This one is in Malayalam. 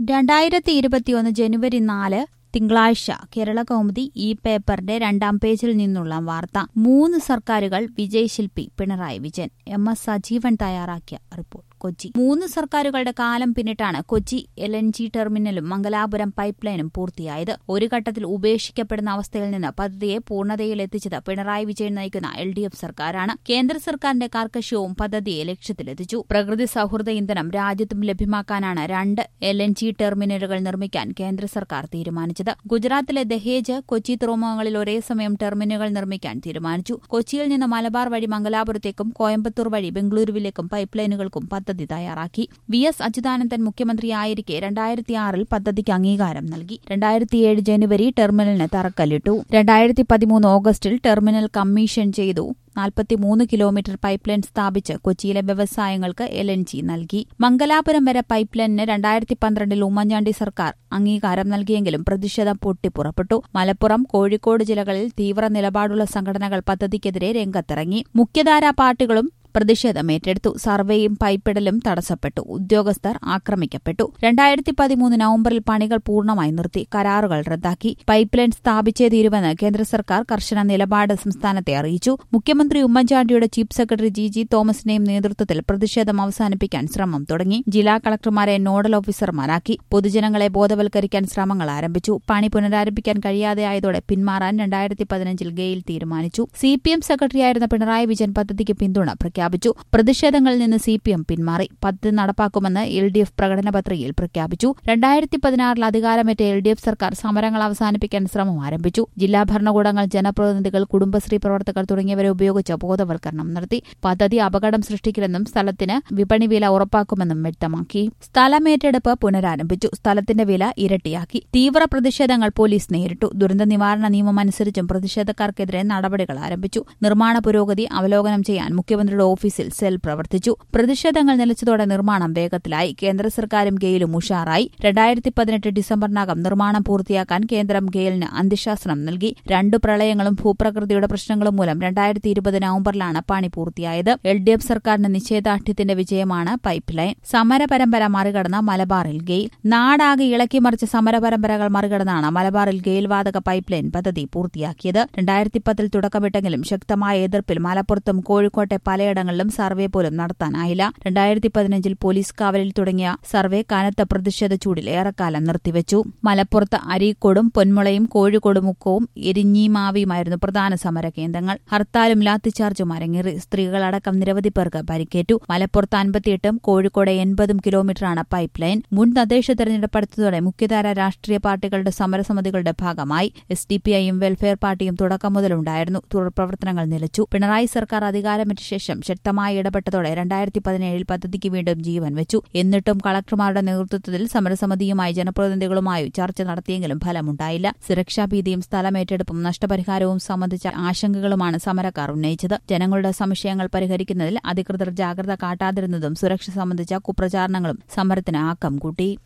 രണ്ടായിരത്തി ഇരുപത്തിയൊന്ന് ജനുവരി നാല് തിങ്കളാഴ്ച കേരള കൗമുദി ഈ പേപ്പറിന്റെ രണ്ടാം പേജിൽ നിന്നുള്ള വാർത്ത മൂന്ന് സർക്കാരുകൾ വിജയശില്പി പിണറായി വിജയൻ എം എസ് സജീവൻ തയ്യാറാക്കിയ റിപ്പോർട്ട് കൊച്ചി മൂന്ന് സർക്കാരുകളുടെ കാലം പിന്നിട്ടാണ് കൊച്ചി എൽ എൻ ജി ടെർമിനലും മംഗലാപുരം പൈപ്പ് ലൈനും പൂർത്തിയായത് ഒരു ഘട്ടത്തിൽ ഉപേക്ഷിക്കപ്പെടുന്ന അവസ്ഥയിൽ നിന്ന് പദ്ധതിയെ പൂർണ്ണതയിലെത്തിച്ചത് പിണറായി വിജയൻ നയിക്കുന്ന എൽ ഡി എഫ് സർക്കാരാണ് കേന്ദ്ര സർക്കാരിന്റെ കാർക്കശ്യവും പദ്ധതിയെ ലക്ഷ്യത്തിലെത്തിച്ചു പ്രകൃതി സൌഹൃദ ഇന്ധനം രാജ്യത്തും ലഭ്യമാക്കാനാണ് രണ്ട് എൽ എൻ ജി ടെർമിനലുകൾ നിർമ്മിക്കാൻ കേന്ദ്ര സർക്കാർ തീരുമാനിച്ചത് ഗുജറാത്തിലെ ദഹേജ് കൊച്ചി തുറമുഖങ്ങളിൽ ഒരേ സമയം ടെർമിനലുകൾ നിർമ്മിക്കാൻ തീരുമാനിച്ചു കൊച്ചിയിൽ നിന്ന് മലബാർ വഴി മംഗലാപുരത്തേക്കും കോയമ്പത്തൂർ വഴി ബംഗളൂരുവിലേക്കും പൈപ്പ് ലൈനുകൾക്കും പദ്ധതി തയ്യാറാക്കി വി എസ് അച്യുതാനന്ദൻ മുഖ്യമന്ത്രിയായിരിക്കെ രണ്ടായിരത്തിയാറിൽ പദ്ധതിക്ക് അംഗീകാരം നൽകി രണ്ടായിരത്തിയേഴ് ജനുവരി ടെർമിനലിന് തറക്കല്ലിട്ടു രണ്ടായിരത്തി പതിമൂന്ന് ഓഗസ്റ്റിൽ ടെർമിനൽ കമ്മീഷൻ ചെയ്തു നാൽപ്പത്തിമൂന്ന് കിലോമീറ്റർ പൈപ്പ് ലൈൻ സ്ഥാപിച്ച് കൊച്ചിയിലെ വ്യവസായങ്ങൾക്ക് എൽ എൻ ജി നൽകി മംഗലാപുരം വരെ പൈപ്പ് ലൈനിന് രണ്ടായിരത്തി പന്ത്രണ്ടിൽ ഉമ്മൻചാണ്ടി സർക്കാർ അംഗീകാരം നൽകിയെങ്കിലും പ്രതിഷേധം പൊട്ടിപ്പുറപ്പെട്ടു മലപ്പുറം കോഴിക്കോട് ജില്ലകളിൽ തീവ്ര നിലപാടുള്ള സംഘടനകൾ പദ്ധതിക്കെതിരെ രംഗത്തിറങ്ങി മുഖ്യധാരാ പാർട്ടികളും പ്രതിഷേധം ഏറ്റെടുത്തു സർവേയും പൈപ്പിടലും തടസ്സപ്പെട്ടു ഉദ്യോഗസ്ഥർ ആക്രമിക്കപ്പെട്ടു രണ്ടായിരത്തി പതിമൂന്ന് നവംബറിൽ പണികൾ പൂർണ്ണമായി നിർത്തി കരാറുകൾ റദ്ദാക്കി പൈപ്പ് ലൈൻ സ്ഥാപിച്ചേ തീരുവെന്ന് കേന്ദ്ര സർക്കാർ കർശന നിലപാട് സംസ്ഥാനത്തെ അറിയിച്ചു മുഖ്യമന്ത്രി ഉമ്മൻചാണ്ടിയുടെ ചീഫ് സെക്രട്ടറി ജി ജി തോമസിന്റെയും നേതൃത്വത്തിൽ പ്രതിഷേധം അവസാനിപ്പിക്കാൻ ശ്രമം തുടങ്ങി ജില്ലാ കളക്ടർമാരെ നോഡൽ ഓഫീസർമാരാക്കി പൊതുജനങ്ങളെ ബോധവൽക്കരിക്കാൻ ശ്രമങ്ങൾ ആരംഭിച്ചു പണി പുനരാരംഭിക്കാൻ കഴിയാതെയായതോടെ പിന്മാറാൻ രണ്ടായിരത്തി പതിനഞ്ചിൽ ഗെയിൽ തീരുമാനിച്ചു സി പി എം സെക്രട്ടറിയായിരുന്ന പിണറായി വിജയൻ പദ്ധതിക്ക് പിന്തുണ പ്രഖ്യാപിച്ചു പ്രഖ്യാപിച്ചു പ്രതിഷേധങ്ങളിൽ നിന്ന് സി പി എം പിന്മാറി പദ്ധതി നടപ്പാക്കുമെന്ന് എൽ ഡി എഫ് പ്രകടന പത്രികയിൽ പ്രഖ്യാപിച്ചു രണ്ടായിരത്തി പതിനാറിൽ അധികാരമേറ്റ എൽ ഡി എഫ് സർക്കാർ സമരങ്ങൾ അവസാനിപ്പിക്കാൻ ശ്രമം ആരംഭിച്ചു ജില്ലാ ഭരണകൂടങ്ങൾ ജനപ്രതിനിധികൾ കുടുംബശ്രീ പ്രവർത്തകർ തുടങ്ങിയവരെ ഉപയോഗിച്ച് ബോധവൽക്കരണം നടത്തി പദ്ധതി അപകടം സൃഷ്ടിക്കില്ലെന്നും സ്ഥലത്തിന് വിപണി വില ഉറപ്പാക്കുമെന്നും വ്യക്തമാക്കി സ്ഥലമേറ്റെടുപ്പ് പുനരാരംഭിച്ചു സ്ഥലത്തിന്റെ വില ഇരട്ടിയാക്കി തീവ്ര പ്രതിഷേധങ്ങൾ പോലീസ് നേരിട്ടു ദുരന്ത നിവാരണ നിയമമനുസരിച്ചും പ്രതിഷേധക്കാർക്കെതിരെ നടപടികൾ ആരംഭിച്ചു നിർമ്മാണ പുരോഗതി അവലോകനം ചെയ്യാൻ മുഖ്യമന്ത്രിയുടെ ഓഫീസിൽ സെൽ പ്രവർത്തിച്ചു പ്രതിഷേധങ്ങൾ നിലച്ചതോടെ നിർമ്മാണം വേഗത്തിലായി കേന്ദ്ര സർക്കാരും ഗെയിലും ഉഷാറായി രണ്ടായിരത്തി പതിനെട്ട് ഡിസംബറിനകം നിർമ്മാണം പൂർത്തിയാക്കാൻ കേന്ദ്രം ഗെയിലിന് അന്ത്യശാസനം നൽകി രണ്ടു പ്രളയങ്ങളും ഭൂപ്രകൃതിയുടെ പ്രശ്നങ്ങളും മൂലം രണ്ടായിരത്തി ഇരുപത് നവംബറിലാണ് പണി പൂർത്തിയായത് എൽ ഡി എഫ് സർക്കാരിന്റെ നിശ്ചയദാർഢ്യത്തിന്റെ വിജയമാണ് പൈപ്പ് ലൈൻ സമരപരമ്പര മറികടന്ന മലബാറിൽ ഗെയിൽ നാടാകെ ഇളക്കിമറിച്ച സമരപരമ്പരകൾ മറികടന്നാണ് മലബാറിൽ ഗെയിൽ വാതക പൈപ്പ് ലൈൻ പദ്ധതി പൂർത്തിയാക്കിയത് രണ്ടായിരത്തി പത്തിൽ തുടക്കമിട്ടെങ്കിലും ശക്തമായ എതിർപ്പിൽ മലപ്പുറത്തും കോഴിക്കോട്ടെ പലയിടങ്ങളിലും സർവേ പോലും നടത്താനായില്ല രണ്ടായിരത്തി പതിനഞ്ചിൽ പോലീസ് കാവലിൽ തുടങ്ങിയ സർവേ കനത്ത പ്രതിഷേധ ചൂടിൽ ഏറെക്കാലം നിർത്തിവച്ചു മലപ്പുറത്ത് അരീക്കോടും പൊന്മുളയും കോഴിക്കോട് മുക്കവും എരിഞ്ഞിമാവിയുമായിരുന്നു പ്രധാന സമര കേന്ദ്രങ്ങൾ ഹർത്താലും ലാത്തിച്ചാർജും അരങ്ങേറി സ്ത്രീകളടക്കം നിരവധി പേർക്ക് പരിക്കേറ്റു മലപ്പുറത്ത് അൻപത്തിയെട്ടും കോഴിക്കോട് എൺപതും കിലോമീറ്ററാണ് പൈപ്പ് ലൈൻ മുൻ തദ്ദേശ തെരഞ്ഞെടുപ്പെടുത്തതോടെ മുഖ്യധാര രാഷ്ട്രീയ പാർട്ടികളുടെ സമരസമിതികളുടെ ഭാഗമായി എസ് ഡി പി ഐയും വെൽഫെയർ പാർട്ടിയും തുടക്കം മുതലുണ്ടായിരുന്നു തുടർ പ്രവർത്തനങ്ങൾ നിലച്ചു പിണറായി സർക്കാർ അധികാരമേറ്റ ശേഷം ശക്തമായി ഇടപെട്ടതോടെ രണ്ടായിരത്തി പതിനേഴിൽ പദ്ധതിക്ക് വീണ്ടും ജീവൻ വെച്ചു എന്നിട്ടും കളക്ടർമാരുടെ നേതൃത്വത്തിൽ സമരസമിതിയുമായി ജനപ്രതിനിധികളുമായി ചർച്ച നടത്തിയെങ്കിലും ഫലമുണ്ടായില്ല സുരക്ഷാ ഭീതിയും സ്ഥലമേറ്റെടുപ്പും നഷ്ടപരിഹാരവും സംബന്ധിച്ച ആശങ്കകളുമാണ് സമരക്കാർ ഉന്നയിച്ചത് ജനങ്ങളുടെ സംശയങ്ങൾ പരിഹരിക്കുന്നതിൽ അധികൃതർ ജാഗ്രത കാട്ടാതിരുന്നതും സുരക്ഷ സംബന്ധിച്ച കുപ്രചാരണങ്ങളും സമരത്തിന് ആക്കം കൂട്ടി